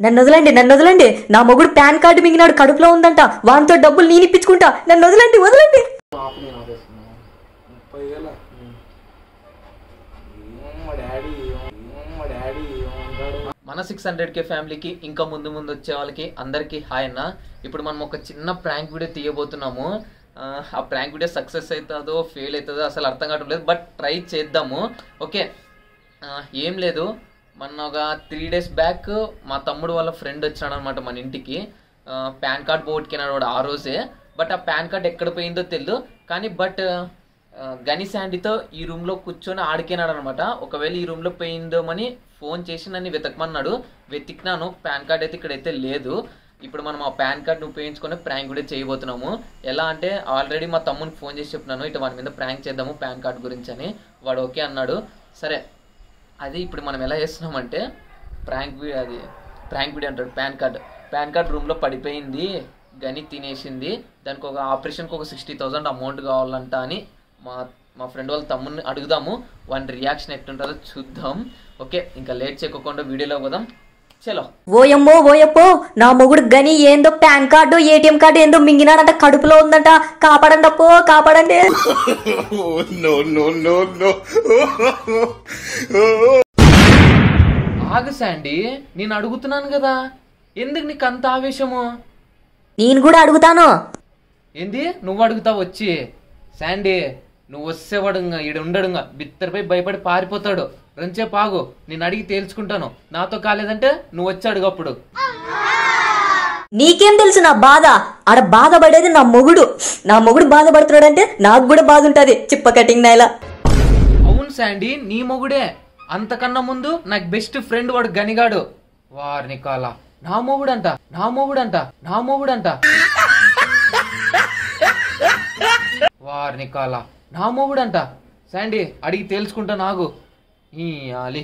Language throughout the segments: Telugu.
నన్ను వదలండి నన్ను వదలండి నా మొగుడు పాన్ కార్డు మింగినాడు కడుపులో ఉందంట వానితో డబ్బులు నేను ఇప్పించుకుంటా నన్ను వదలండి వదలండి ఆపు నేను ఆపేస్తున్నా ముప్పై వేల ఏం మా డాడీ ఏం మా డాడీ ఏమంటాడు మన సిక్స్ హండ్రెడ్ కే ఫ్యామిలీకి ఇంకా ముందు ముందు వచ్చే వాళ్ళకి అందరికీ హాయ్ అన్న ఇప్పుడు మనం ఒక చిన్న ప్రాంక్ వీడియో తీయబోతున్నాము ఆ, ఆ ప్రాంక్ వీడియో సక్సెస్ అవుతుందో ఫెయిల్ అవుతుందో అసలు అర్థం కావడం లేదు బట్ ట్రై చేద్దాము ఓకే ఆ, ఏం లేదు మొన్న ఒక త్రీ డేస్ బ్యాక్ మా తమ్ముడు వాళ్ళ ఫ్రెండ్ వచ్చాడు అనమాట మన ఇంటికి ఆ, పాన్ కార్డ్ పోగొట్టుకున్నాడు వాడు ఆ రోజే బట్ ఆ పాన్ కార్డ్ ఎక్కడ పోయిందో తెలియదు కానీ బట్ ఆ, గని శాండీతో ఈ రూమ్ లో కూర్చొని ఆడికినాడు అనమాట ఒకవేళ ఈ రూమ్ లో పోయిందోమని ఫోన్ చేసి నన్ను వెతకమన్నాడు వెతికినాను పాన్ కార్డ్ అయితే ఇక్కడైతే లేదు ఇప్పుడు మనం ఆ పాన్ కార్డ్ నువ్వు ఉపయోగించుకొని ప్రాంక్ కూడా చేయబోతున్నాము ఎలా అంటే ఆల్రెడీ మా తమ్మునికి ఫోన్ చేసి చెప్పినాను ఇటు వాడి మీద ప్రాంక్ చేద్దాము పాన్ కార్డ్ గురించి అని వాడు ఓకే అన్నాడు సరే అది ఇప్పుడు మనం ఎలా చేస్తున్నామంటే ప్రాంక్ వీ- అది ప్రాంక్ వీడియో అంటాడు పాన్ కార్డ్ పాన్ కార్డ్ రూమ్లో పడిపోయింది గని తినేసింది దానికి ఒక ఆపరేషన్కి ఒక సిక్స్టీ థౌసండ్ అమౌంట్ కావాలంట అని మా మా ఫ్రెండ్ వాళ్ళ తమ్ముని అడుగుదాము వాని రియాక్షన్ ఎట్టుంటుందో చూద్దాం ఓకే ఇంకా లేట్ చేయకుండా వీడియోలో పోదాం చలో ఓయమ్మో ఓయప్పో నా మొగుడు గని ఏందో పాన్ కార్డు ఏటీఎం కార్డు ఏందో మింగినాడంట కడుపులో ఉందంట కాపాడండి అప్పో కాపాడండి no, no, no, no. ఆగు శాండీ నేను అడుగుతున్నాను కదా ఎందుకు నీకు అంత ఆవేశము నేను కూడా అడుగుతాను ఏంది నువ్వు అడుగుతావు వచ్చి శాండీ నువ్వు వస్తేవాడు ఈడ ఉండడుగా బిత్తరపై భయపడి పారిపోతాడు రంచే పాగు నేను అడిగి తేల్చుకుంటాను నాతో కాలేదంటే నువ్వు వచ్చి అడుగు అప్పుడు నీకేం తెలుసు నా బాధ ఆడ బాధపడేది నా మొగుడు నా మొగుడు బాధపడుతున్నాడంటే నాకు కూడా బాధ ఉంటది చిప్ప కటింగ్ నాయలా అవును శాండీ నీ మొగుడే అంతకన్నా ముందు నాకు బెస్ట్ ఫ్రెండ్ వాడు గనిగాడు వారిని కాల నా మొగుడంట నా మొగుడంట నా మొగుడంట వారిని కాల నా మొగుడంట శాండీ అడిగి తేల్చుకుంటా నాగు ఈ ఆలి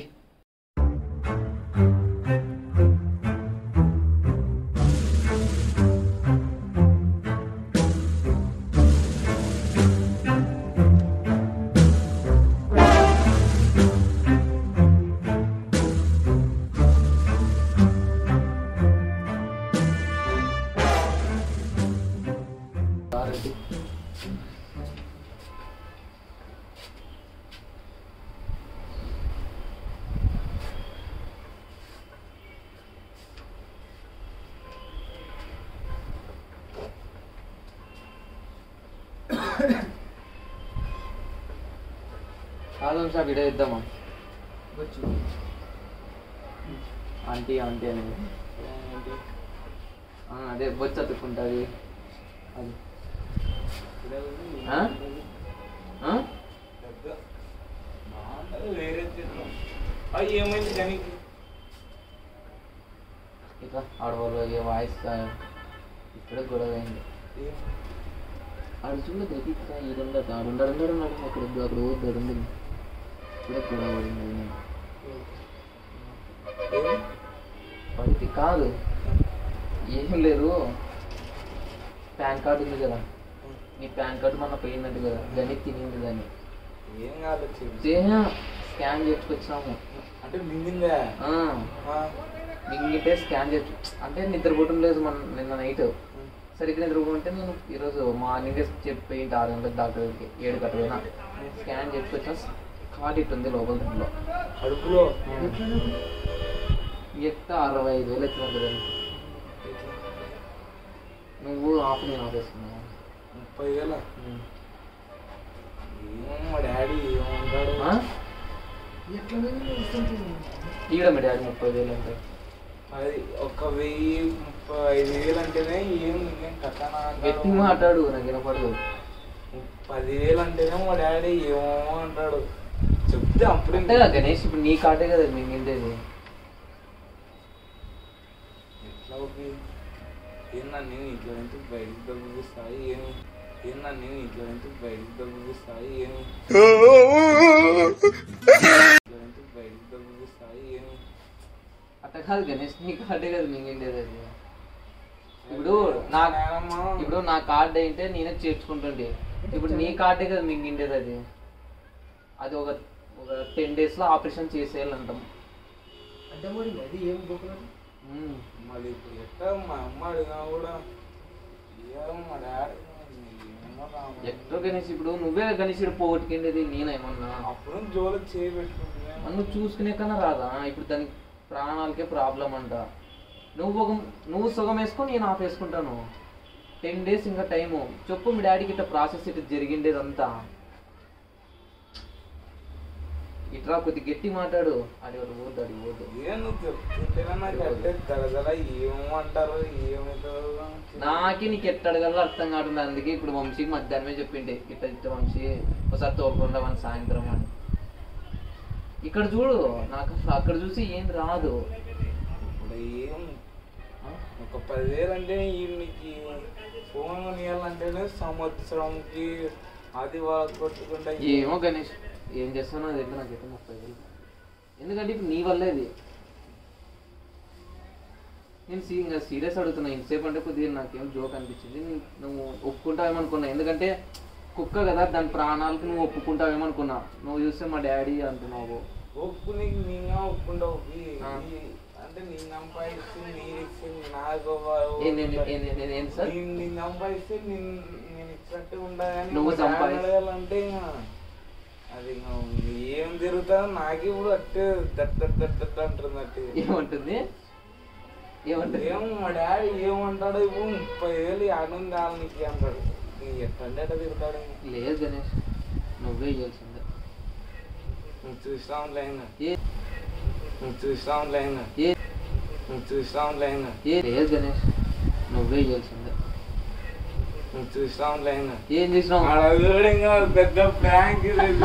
కాదు సార్ వీడియో ఇద్దామా ఆంటీ ఆంటీ అనేది ఆ, అదే బొచ్చు అతుక్కుంటుంది అది ఆ? ఆ? వేరే అవి ఏమైంది కానీ ఇట్లా ఆడవాళ్ళు ఏ వాయిస్ ఇప్పుడే గొడవ అయింది ఆడు చూడ దగ్గర ఇది ఉండదు ఆడు ఉండడు ఉండడు ఉన్నాడు అక్కడ వద్దు, అక్కడ పోద్దు అది ఉంది ఇప్పుడే గొడవ పడింది పడితే కాదు ఏం లేదు పాన్ కార్డు ఉంది కదా నీ పాన్ కార్డు మొన్న పోయిందంట కదా దాన్ని తినింది దాన్ని ఏం కాదు చెప్పు. దేహం స్కాన్ చేసుకొచ్చినాము అంటే మింగిందా ఆ, ఆ, మింగితే స్కాన్ చేసి అంటే నిద్రపోవటం లేదు మన నిన్న నైట్ సరిగ్గా నిద్రపోకుంటే నేను ఈరోజు మార్నింగ్ చెప్పి ఆరు గంటలకు డాక్టర్ దగ్గరికి ఏడు గంటలైనా స్కాన్ చేసుకొచ్చిన కార్డ్ ఇటు ఉంది లోపల దాంట్లో కడుపులో ఎక్క అరవై ఐదు వేలు వచ్చినారు కదా నువ్వు ఆఫ్ నేను ఆపేస్తున్నావు ముప్పై వేల ఏం మా డాడీ ఏమంటాడు ఆ? ఈడ మీ డాడీ ముప్పై వేలు అంటే అది ఒక వెయ్యి ముప్పై ఐదు వేలు అంటేనే ఏం ఏం కథనా గట్టి మాట్లాడు నాకు వినపడదు పదివేలు అంటేనే మా డాడీ ఏమో అంటాడు చెప్తే అప్పుడే అంటే గణేష్ ఇప్పుడు నీ కార్డే కదా మింగిండేది ఎట్లా ఓకే ఏందా నేను ఇట్లా వెళ్తూ బయటికి దొబ్బిస్తాయి ఏమి ఏందా నేను ఇట్లా వెళ్తూ బయటికి దొబ్బిస్తాయి ఏమి ఇట్లా వెళ్తూ బయటికి దొబ్బిస్తాయి ఏమి అట్ట కాదు గణేష్ నీ కార్డే కదా మింగిండేది అది ఇప్పుడు నా నాయనమ్మ ఇప్పుడు నా కార్డు అయితే నేనే చేర్చుకుంటుండే ఇప్పుడు నీ కార్డే కదా మింగిండేది అది అది ఒక ఒక టెన్ డేస్ లో ఆపరేషన్ చేసేయాలంటాం అంటే మరి అది ఏం గోకులం ఉమ్, మళ్ళీ ఇప్పుడు ఎట్లా మా అమ్మ అడిగినా కూడా ఏమో మా డాడీ ఏమో రామ. ఎట్లా గణేష్ ఇప్పుడు నువ్వే గణేష్ ఇక్కడ పోగొట్టుకుండేది నేనేమన్నా అప్పుడు జోలు చేయి పెట్టుకుంటున్నా నువ్వు చూసుకునే కన్నా రాదా ఇప్పుడు దానికి ప్రాణాలకే ప్రాబ్లం అంట నువ్వు ఒక నువ్వు సుగం వేసుకొని నేను ఆఫ్ వేసుకుంటాను టెన్ డేస్ ఇంకా టైము చెప్పు మీ డాడీకి ఇట్లా ప్రాసెస్ ఇట్లా జరిగిండేదంతా ఇట్లా కొద్ది గట్టి మాట్లాడు అది ఒకటి పోద్దు అది పోద్దు ఏం నువ్వు చెప్తుంటేనే నాకు అంటే దడదల ఏమంటారు ఏమవుతుందో నాకే నీకు ఎట్ట అడగాలో అర్థం కావట్లేదు అందుకే ఇప్పుడు వంశీకి మధ్యాహ్నమే చెప్పిండే ఇట్ట ఇట్ట వంశీ ఒకసారి తోలుకుండా మన సాయంత్రం అని ఇక్కడ చూడు నాకు అసలు అక్కడ చూసి ఏం రాదు ఇప్పుడు ఏం ఒక పదివేలు అంటే ఈయనకి ఫోన్ కొనియాలంటేనే సంవత్సరంకి అది వాళ్ళకి కొట్టుకుంటా ఏమో గణేష్ ఏం చేస్తానో అది ఏంటో నాకైతే ముప్పై వేలు ఎందుకంటే ఇప్పుడు నీ వల్లే ఇది నేను సీ ఇంకా సీరియస్ అడుగుతున్నా ఇంతసేపు అంటే కొద్దిగా నాకేం జోక్ అనిపించింది నీ- నువ్వు ఒప్పుకుంటావేమనుకున్నా ఎందుకంటే కుక్క కదా దాని ప్రాణాలకు నువ్వు ఒప్పుకుంటావేమనుకున్నా నువ్వు చూస్తే మా డాడీ అంటున్నావు ఒప్పుకుని నీగా ఒప్పుకుంటావు ఈ- ఆ. ఈ- అంటే నీ సంపాదిస్తే నేను ఇస్తే నాకు ఏంది ఏంది ఏంది ఏంది ఏంది సార్ నీ సంపాదిస్తే నేను నేను ఇచ్చినట్టు ఉండాలని నువ్వు మా డాడీ సంపాదిస్తే- అడగాలంటే ఇంకా అది ఇంకా ఏం తిరుగుతుందో నాకు ఇప్పుడు అట్టే దట్ దట్ దట్ దట్ అంటుంది అట్టే ఏమంటుంది ఏమంటుంది ఏం మా డాడీ ఏమంటాడో ఇప్పుడు ముప్పై వేలు ఆనంద నీకు అంటాడు నీ ఎట్టంటే అట్ట తిరుగుతాడు లేదు గణేష్ నువ్వే ఇవ్వాల్సిందే నువ్వు చూస్తాం లైన్ ఏ నువ్వు చూస్తాం లైన్ ఏ నువ్వు చూస్తాం లైన్ ఏ లేదు గణేష్ నువ్వే ఇవ్వాల్సిందే నువ్వు చూస్తాం లైన్ ఏం చేసినావు అడగడు ఇంకా పెద్ద ప్రాంక్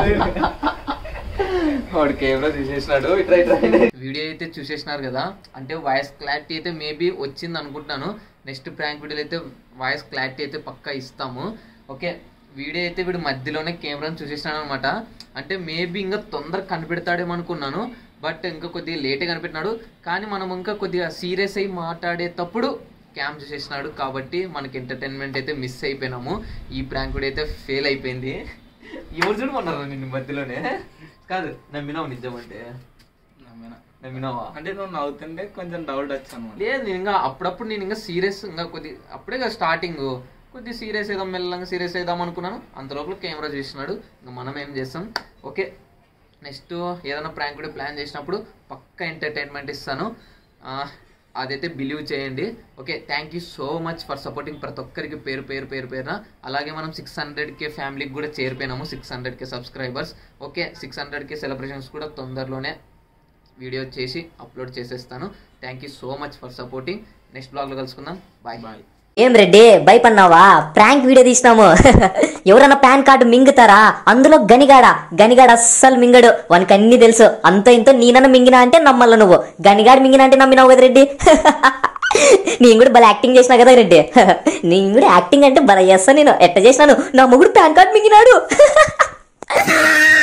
వాడు కెమెరా తీసేసినాడు వీడియో అయితే చూసేసినారు కదా అంటే వాయిస్ క్లారిటీ అయితే మేబీ వచ్చింది అనుకుంటున్నాను నెక్స్ట్ ప్రాంక్ వీడియోలో అయితే వాయిస్ క్లారిటీ అయితే పక్కా ఇస్తాము ఓకే వీడియో అయితే వీడు మధ్యలోనే కెమెరాని చూసేసినాడు అనమాట అంటే మేబీ ఇంకా తొందరగా కనిపెడతాడేమో అనుకున్నాను బట్ ఇంకా కొద్దిగా లేటే కనిపెట్టినాడు కానీ మనం ఇంకా కొద్దిగా సీరియస్ అయ్యి మాట్లాడేటప్పుడు క్యామ్ చూసేసినాడు కాబట్టి మనకి ఎంటర్టైన్మెంట్ అయితే మిస్ అయిపోయినాము ఈ ప్రాంక్ వీడియో అయితే ఫెయిల్ అయిపోయింది ఎవరు చూడమన్నారు నిన్ను మధ్యలోనే కాదు నమ్మినావు నిజం అంటే నమ్మినావా అంటే నువ్వు నవ్వుతుంటే కొంచెం డౌట్ వచ్చాను లేదు నేను ఇంకా అప్పుడప్పుడు నేను ఇంకా సీరియస్ ఇంకా కొద్ది అప్పుడే కదా స్టార్టింగ్ కొద్ది సీరియస్ అయిదాం మెల్లగా సీరియస్ అయిదాం అనుకున్నాను అంత లోపల కెమెరా చేసినాడు ఇంకా మనం ఏం చేస్తాం ఓకే నెక్స్ట్ ఏదైనా ప్రాంక్ కూడా ప్లాన్ చేసినప్పుడు పక్కా ఎంటర్టైన్మెంట్ ఇస్తాను ఆ, అదైతే బిలీవ్ చేయండి okay thank you so much for supporting ప్రతి ఒక్కరికి పేరు పేరు పేరు పేరున అలాగే మనం సిక్స్ హండ్రెడ్ కే ఫ్యామిలీకి కూడా చేరిపోయినాము six hundred K subscribers okay six hundred K celebrations కూడా తొందరలోనే వీడియో చేసి అప్లోడ్ చేసేస్తాను thank you so much for supporting next బ్లాగ్లో కలుసుకుందాం బాయ్ బాయ్ ఏం రెడ్డి భయపడినావా ప్రాంక్ వీడియో తీసినాము ఎవరన్నా పాన్ కార్డు మింగుతారా అందులో గనిగాడ గనిగాడ అస్సలు మింగడు వానికి అన్ని తెలుసు అంత ఇంత నేనన్నా మింగినా అంటే నమ్మల్ల నువ్వు గనిగాడు మింగినా అంటే నమ్మినావు కదా రెడ్డి నేను కూడా భలే యాక్టింగ్ చేసినా కదా రెడ్డి నేను కూడా యాక్టింగ్ అంటే భలే చేస్తా నేను ఎట్ట చేసినాను నా మొగుడు పాన్ కార్డు మింగినాడు